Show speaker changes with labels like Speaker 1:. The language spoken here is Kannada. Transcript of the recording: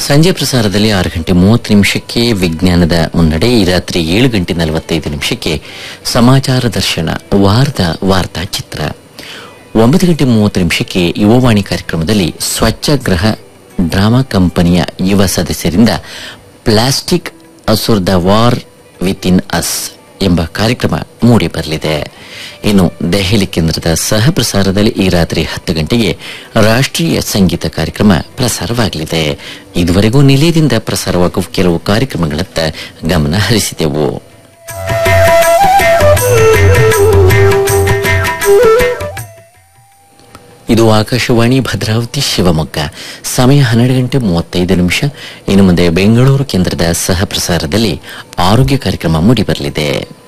Speaker 1: ಸಂಜೆ ಪ್ರಸಾರದಲ್ಲಿ ಆರು ಗಂಟೆ ಮೂವತ್ತು ನಿಮಿಷಕ್ಕೆ ವಿಜ್ಞಾನದ ಮುನ್ನಡೆ ಈ ರಾತ್ರಿ ಏಳು ಗಂಟೆ ನಲವತ್ತೈದು ನಿಮಿಷಕ್ಕೆ ಸಮಾಚಾರ ದರ್ಶನ ವಾರದ ವಾರ್ತಾ ಚಿತ್ರ ಒಂಬತ್ತು ಗಂಟೆ ಮೂವತ್ತು ನಿಮಿಷಕ್ಕೆ ಯುವವಾಣಿ ಕಾರ್ಯಕ್ರಮದಲ್ಲಿ ಸ್ವಚ್ಛಗ್ರಹ ಡ್ರಾಮಾ ಕಂಪನಿಯ ಯುವ ಸದಸ್ಯರಿಂದ plastic Asur the war within us ಎಂಬ ಕಾರ್ಯಕ್ರಮ ಮೂಡಿ ಬರಲಿದೆ ಇನ್ನು ದೆಹಲಿ ಕೇಂದ್ರದ ಸಹ ಪ್ರಸಾರದಲ್ಲಿ ಈ ರಾತ್ರಿ ಹತ್ತು ಗಂಟೆಗೆ ರಾಷ್ಟ್ರೀಯ ಸಂಗೀತ ಕಾರ್ಯಕ್ರಮ ಪ್ರಸಾರವಾಗಲಿದೆ ಇದುವರೆಗೂ ನಿಲಯದಿಂದ ಪ್ರಸಾರವಾಗುವ ಕೆಲವು ಕಾರ್ಯಕ್ರಮಗಳತ್ತ ಗಮನ ಹರಿಸಿದೆವು ಇದು ಆಕಾಶವಾಣಿ ಭದ್ರಾವತಿ ಶಿವಮೊಗ್ಗ ಸಮಯ ಹನ್ನೆರಡು ಗಂಟೆ ಮೂವತ್ತೈದು ನಿಮಿಷ ಇನ್ನು ಮುಂದೆ ಬೆಂಗಳೂರು ಕೇಂದ್ರದ ಸಹ ಪ್ರಸಾರದಲ್ಲಿ ಆರೋಗ್ಯ ಕಾರ್ಯಕ್ರಮ ಮೂಡಿಬರಲಿದೆ